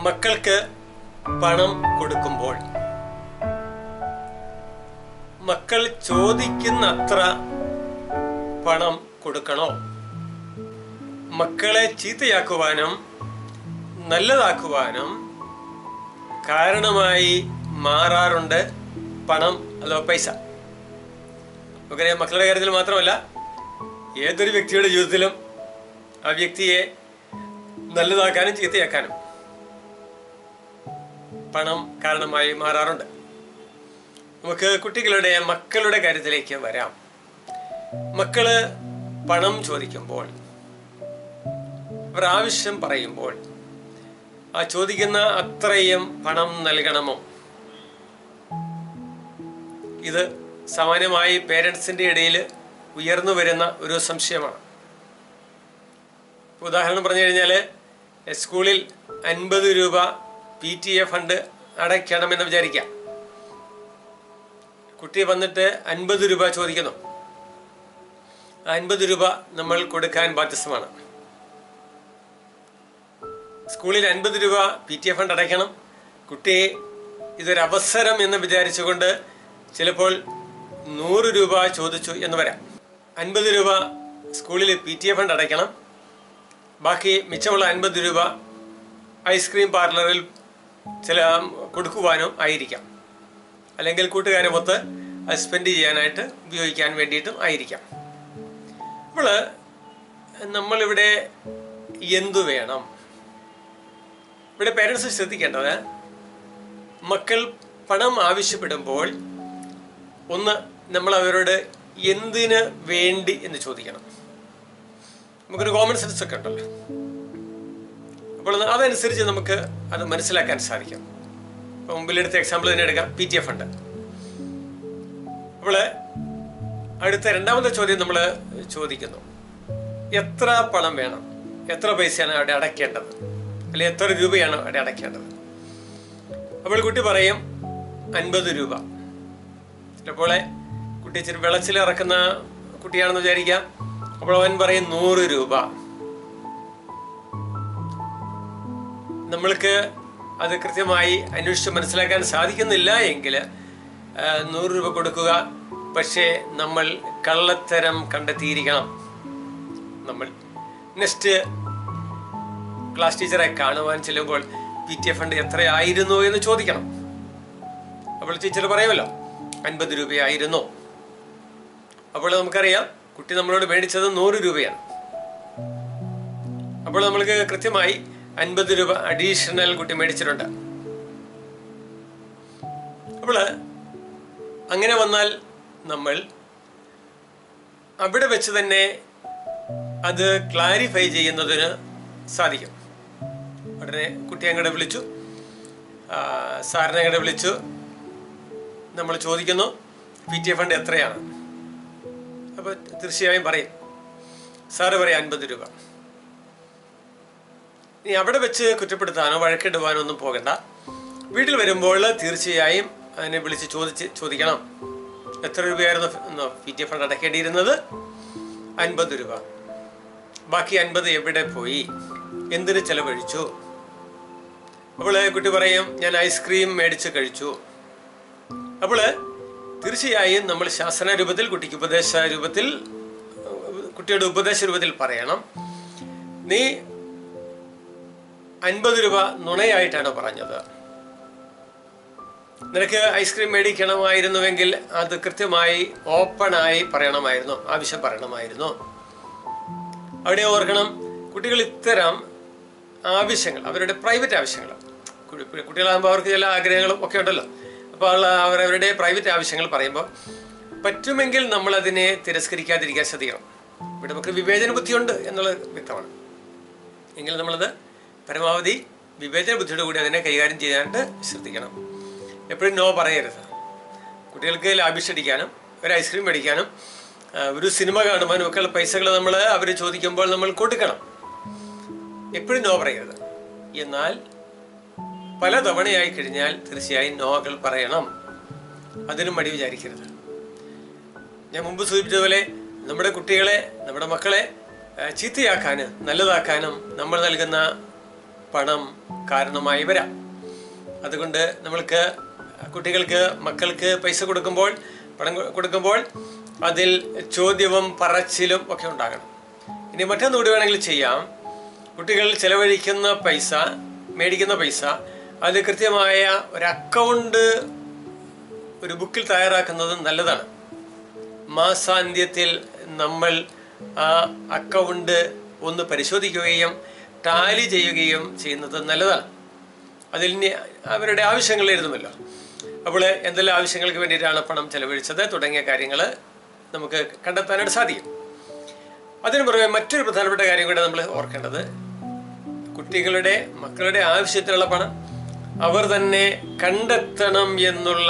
മക്കൾക്ക് പണം കൊടുക്കുമ്പോൾ മക്കൾ ചോദിക്കുന്നത്ര പണം കൊടുക്കണോ മക്കളെ ചീത്തയാക്കുവാനും നല്ലതാക്കുവാനും കാരണമായി മാറാറുണ്ട് പണം അഥവാ പൈസ നമുക്കറിയാം മക്കളുടെ കാര്യത്തിൽ മാത്രമല്ല ഏതൊരു വ്യക്തിയുടെ ജീവിതത്തിലും ആ വ്യക്തിയെ നല്ലതാക്കാനും ചീത്തയാക്കാനും പണം കാരണമായി മാറാറുണ്ട് നമുക്ക് കുട്ടികളുടെ മക്കളുടെ കാര്യത്തിലേക്ക് വരാം മക്കള് പണം ചോദിക്കുമ്പോൾ അവർ ആവശ്യം പറയുമ്പോൾ ആ ചോദിക്കുന്ന അത്രയും പണം നൽകണമോ ഇത് സാമാന്യമായി പേരൻസിന്റെ ഇടയിൽ ഉയർന്നു വരുന്ന ഒരു സംശയമാണ് ഇപ്പൊ ഉദാഹരണം പറഞ്ഞു കഴിഞ്ഞാൽ സ്കൂളിൽ അൻപത് രൂപ പി ടി എ ഫണ്ട് അടയ്ക്കണമെന്ന് വിചാരിക്കാം കുട്ടി വന്നിട്ട് അൻപത് രൂപ ചോദിക്കുന്നു ആ അൻപത് രൂപ നമ്മൾ കൊടുക്കാൻ ബാധ്യസ്ഥമാണ് സ്കൂളിൽ അൻപത് രൂപ പി ടി എ ഫണ്ട് അടയ്ക്കണം കുട്ടി ഇതൊരു അവസരം എന്ന് വിചാരിച്ചുകൊണ്ട് ചിലപ്പോൾ നൂറ് രൂപ ചോദിച്ചു എന്ന് വരാം അൻപത് രൂപ സ്കൂളിൽ പി ടി എ ഫണ്ട് അടയ്ക്കണം ബാക്കി മിച്ചമുള്ള അൻപത് രൂപ ഐസ്ക്രീം പാർലറിൽ ചില കൊടുക്കുവാനോ ആയിരിക്കാം അല്ലെങ്കിൽ കൂട്ടുകാരുമൊത്ത് അത് സ്പെൻഡ് ചെയ്യാനായിട്ട് ഉപയോഗിക്കാൻ വേണ്ടിയിട്ടും ആയിരിക്കാം അപ്പോൾ നമ്മളിവിടെ എന്തു വേണം ഇവിടെ പേരൻസ് ശ്രദ്ധിക്കേണ്ടത് മക്കൾ പണം ആവശ്യപ്പെടുമ്പോൾ ഒന്ന് നമ്മൾ അവരോട് എന്തിന് വേണ്ടി എന്ന് ചോദിക്കണം നമുക്കൊരു കോമൺ സെൻസ് ഒക്കെ ഉണ്ടല്ലോ അപ്പോൾ അതനുസരിച്ച് നമുക്ക് അത് മനസ്സിലാക്കാൻ സാധിക്കും ഇപ്പോൾ മുമ്പിലെടുത്ത എക്സാമ്പിൾ തന്നെ എടുക്കാം പി ടി എഫ് ഫണ്ട് അപ്പോൾ അടുത്ത രണ്ടാമത്തെ ചോദ്യം നമ്മൾ ചോദിക്കുന്നു എത്ര പണം വേണം എത്ര പൈസയാണ് അവിടെ അടയ്ക്കേണ്ടത് അല്ലെങ്കിൽ എത്ര രൂപയാണ് അവിടെ അടയ്ക്കേണ്ടത് അപ്പോൾ കുട്ടി പറയും അൻപത് രൂപ ചിലപ്പോൾ കുട്ടി ഇച്ചിരി വെളച്ചിൽ ഇറക്കുന്ന കുട്ടിയാണെന്ന് വിചാരിക്കാം അപ്പോൾ അവൻ പറയും നൂറ് രൂപ നമ്മൾക്ക് അത് കൃത്യമായി അന്വേഷിച്ച് മനസ്സിലാക്കാൻ സാധിക്കുന്നില്ല എങ്കിൽ ആ, നൂറ് രൂപ കൊടുക്കുക പക്ഷേ നമ്മൾ കള്ളത്തരം കണ്ടെത്തിയിരിക്കണം നമ്മൾ നെക്സ്റ്റ് ക്ലാസ് ടീച്ചറെ കാണുവാൻ ചെല്ലുമ്പോൾ പി ടി എ ഫണ്ട് എത്രയായിരുന്നു എന്ന് ചോദിക്കണം അപ്പോൾ ടീച്ചർ പറയുമല്ലോ അൻപത് രൂപയായിരുന്നു അപ്പോൾ നമുക്കറിയാം കുട്ടി നമ്മളോട് മേടിച്ചത് നൂറ് രൂപയാണ് അപ്പോൾ നമ്മൾക്ക് കൃത്യമായി അൻപത് രൂപ അഡീഷണൽ കുട്ടി മേടിച്ചിട്ടുണ്ട് അപ്പോൾ അങ്ങനെ വന്നാൽ നമ്മൾ അവിടെ വെച്ച് തന്നെ അത് ക്ലാരിഫൈ ചെയ്യുന്നതിന് സാധിക്കും ഉടനെ കുട്ടി അങ്ങോട്ട് വിളിച്ചു ആ, സാറിനെ അങ്ങോട്ട് വിളിച്ചു നമ്മൾ ചോദിക്കുന്നു പി ടി എ ഫണ്ട് എത്രയാണ് അപ്പോൾ തീർച്ചയായും പറയും സാറ് പറയും അൻപത് രൂപ ഇനി അവിടെ വെച്ച് കുറ്റപ്പെടുത്താനോ വഴക്കിടുവാനോ ഒന്നും പോകണ്ട വീട്ടിൽ വരുമ്പോൾ തീർച്ചയായും അതിനെ വിളിച്ച് ചോദിച്ച് ചോദിക്കണം എത്ര രൂപയായിരുന്നു പി ടി എഫ് ഫണ്ട് അടയ്ക്കേണ്ടിയിരുന്നത് അൻപത് രൂപ ബാക്കി അൻപത് എവിടെ പോയി എന്തിന് ചെലവഴിച്ചു അപ്പോൾ കുട്ടി പറയും ഞാൻ ഐസ്ക്രീം മേടിച്ച് കഴിച്ചു അപ്പോൾ തീർച്ചയായും നമ്മൾ ശാസന രൂപത്തിൽ കുട്ടിക്ക് ഉപദേശ രൂപത്തിൽ കുട്ടിയുടെ ഉപദേശ രൂപത്തിൽ പറയണം നീ അൻപത് രൂപ നുണയായിട്ടാണ് പറഞ്ഞത് നിനക്ക് ഐസ്ക്രീം മേടിക്കണമായിരുന്നുവെങ്കിൽ അത് കൃത്യമായി ഓപ്പണായി പറയണമായിരുന്നു ആവശ്യം പറയണമായിരുന്നു അവിടെ ഓർക്കണം കുട്ടികൾ ഇത്തരം ആവശ്യങ്ങൾ അവരുടെ പ്രൈവറ്റ് ആവശ്യങ്ങൾ കുട്ടി- കുട്ടികളാകുമ്പോൾ അവർക്ക് ചില ആഗ്രഹങ്ങളും ഒക്കെ ഉണ്ടല്ലോ അപ്പോൾ അവരവരുടെ പ്രൈവറ്റ് ആവശ്യങ്ങൾ പറയുമ്പോൾ പറ്റുമെങ്കിൽ നമ്മൾ അതിനെ തിരസ്കരിക്കാതിരിക്കാൻ ശ്രദ്ധിക്കണം ഇവിടെ നമുക്ക് വിവേചന ബുദ്ധിയുണ്ട് എന്നുള്ളത് വ്യക്തമാണ് എങ്കിൽ നമ്മളത് പരമാവധി വിവേചന ബുദ്ധിയോട് കൂടി അതിനെ കൈകാര്യം ചെയ്യാനായിട്ട് ശ്രദ്ധിക്കണം എപ്പോഴും നോ പറയരുത് കുട്ടികൾക്ക് ലാഭിഷടിക്കാനും ഒരു ഐസ്ക്രീം മേടിക്കാനും ആ, ഒരു സിനിമ കാണുവാനും ഒക്കെയുള്ള പൈസകൾ നമ്മൾ അവർ ചോദിക്കുമ്പോൾ നമ്മൾ കൊടുക്കണം എപ്പോഴും നോ പറയരുത് എന്നാൽ പല തവണയായി കഴിഞ്ഞാൽ തീർച്ചയായും നോകൾ പറയണം അതിനും മടി വിചാരിക്കരുത് ഞാൻ മുമ്പ് സൂചിപ്പിച്ചതുപോലെ നമ്മുടെ കുട്ടികളെ നമ്മുടെ മക്കളെ ആ, ചീത്തയാക്കാനും നല്ലതാക്കാനും നമ്മൾ നൽകുന്ന പണം കാരണമായി വരാം അതുകൊണ്ട് നമ്മൾക്ക് കുട്ടികൾക്ക് മക്കൾക്ക് പൈസ കൊടുക്കുമ്പോൾ പണം കൊ- കൊടുക്കുമ്പോൾ അതിൽ ചോദ്യവും പറച്ചിലും ഒക്കെ ഉണ്ടാകണം ഇനി മറ്റൊന്ന് കൂടി വേണമെങ്കിൽ ചെയ്യാം കുട്ടികൾ ചെലവഴിക്കുന്ന പൈസ മേടിക്കുന്ന പൈസ അത് കൃത്യമായ ഒരു അക്കൗണ്ട് ഒരു ബുക്കിൽ തയ്യാറാക്കുന്നത് നല്ലതാണ് മാസാന്ത്യത്തിൽ നമ്മൾ ആ അക്കൗണ്ട് ഒന്ന് പരിശോധിക്കുകയും ടാലി ചെയ്യുകയും ചെയ്യുന്നത് നല്ലതാണ് അതിൽ ഇനി അവരുടെ ആവശ്യങ്ങൾ എഴുതുമല്ലോ അപ്പോൾ എന്തെല്ലാം ആവശ്യങ്ങൾക്ക് വേണ്ടിയിട്ടാണ് പണം ചെലവഴിച്ചത് തുടങ്ങിയ കാര്യങ്ങൾ നമുക്ക് കണ്ടെത്താനായിട്ട് സാധിക്കും അതിനു പുറമെ മറ്റൊരു പ്രധാനപ്പെട്ട കാര്യം കൂടെ നമ്മൾ ഓർക്കേണ്ടത് കുട്ടികളുടെ മക്കളുടെ ആവശ്യത്തിനുള്ള പണം അവർ തന്നെ കണ്ടെത്തണം എന്നുള്ള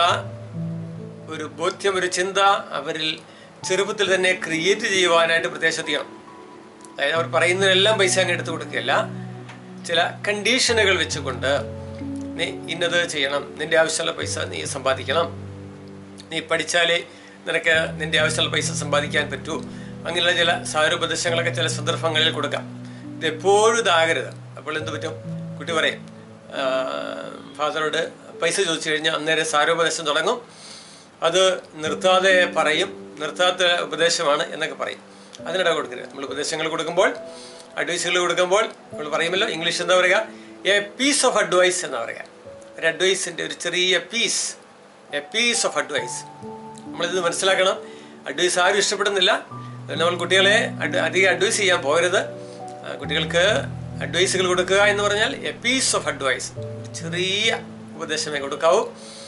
ഒരു ബോധ്യം ഒരു ചിന്ത അവരിൽ ചെറുപ്പത്തിൽ തന്നെ ക്രിയേറ്റ് ചെയ്യുവാനായിട്ട് പ്രത്യേകം ശ്രദ്ധിക്കണം അതായത് അവർ പറയുന്നതിനെല്ലാം പൈസ അങ്ങ് എടുത്തു കൊടുക്കുകയല്ല ചില കണ്ടീഷനുകൾ വെച്ചുകൊണ്ട് നീ ഇന്നത് ചെയ്യണം നിന്റെ ആവശ്യമുള്ള പൈസ നീ സമ്പാദിക്കണം നീ പഠിച്ചാലേ നിനക്ക് നിന്റെ ആവശ്യമുള്ള പൈസ സമ്പാദിക്കാൻ പറ്റൂ അങ്ങനെയുള്ള ചില സാരോപദേശങ്ങളൊക്കെ ചില സന്ദർഭങ്ങളിൽ കൊടുക്കാം ഇത് എപ്പോഴും ഇതാകരുത് അപ്പോൾ എന്ത് പറ്റും കുട്ടി പറയും "ആ, ഫാദറോട് പൈസ ചോദിച്ചു കഴിഞ്ഞാൽ അന്നേരം സാരോപദേശം തുടങ്ങും അത് നിർത്താതെ പറയും നിർത്താത്ത ഉപദേശമാണ് എന്നൊക്കെ പറയും അതിനിട കൊടുക്കരുത് നമ്മൾ ഉപദേശങ്ങൾ കൊടുക്കുമ്പോൾ അഡ്വൈസുകൾ കൊടുക്കുമ്പോൾ നമ്മൾ പറയുമല്ലോ ഇംഗ്ലീഷ് എന്താ പറയുക എ പീസ് ഓഫ് അഡ്വൈസ് എന്നാ പറയുക ഒരു അഡ്വൈസിൻ്റെ ഒരു ചെറിയ piece a piece of advice നമ്മളിത് മനസ്സിലാക്കണം അഡ്വൈസ് ആരും ഇഷ്ടപ്പെടുന്നില്ല അതുകൊണ്ട് നമ്മൾ കുട്ടികളെ അഡ് അധികം അഡ്വൈസ് ചെയ്യാൻ പോകരുത് ആ, കുട്ടികൾക്ക് അഡ്വൈസുകൾ കൊടുക്കുക എന്ന് പറഞ്ഞാൽ എ പീസ് ഓഫ് അഡ്വൈസ് ചെറിയ ഉപദേശമേ കൊടുക്കാവൂ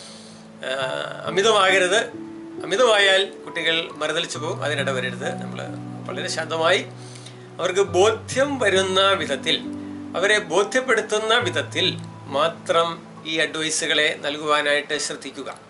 ആ, അമിതമാകരുത് അമിതമായാൽ കുട്ടികൾ മറുതലിച്ചു പോകും അതിനിട വരരുത് നമ്മൾ വളരെ ശാന്തമായി അവർക്ക് ബോധ്യം വരുന്ന വിധത്തിൽ അവരെ ബോധ്യപ്പെടുത്തുന്ന വിധത്തിൽ മാത്രം ഈ അഡ്വൈസുകളെ നൽകുവാനായിട്ട് ശ്രദ്ധിക്കുക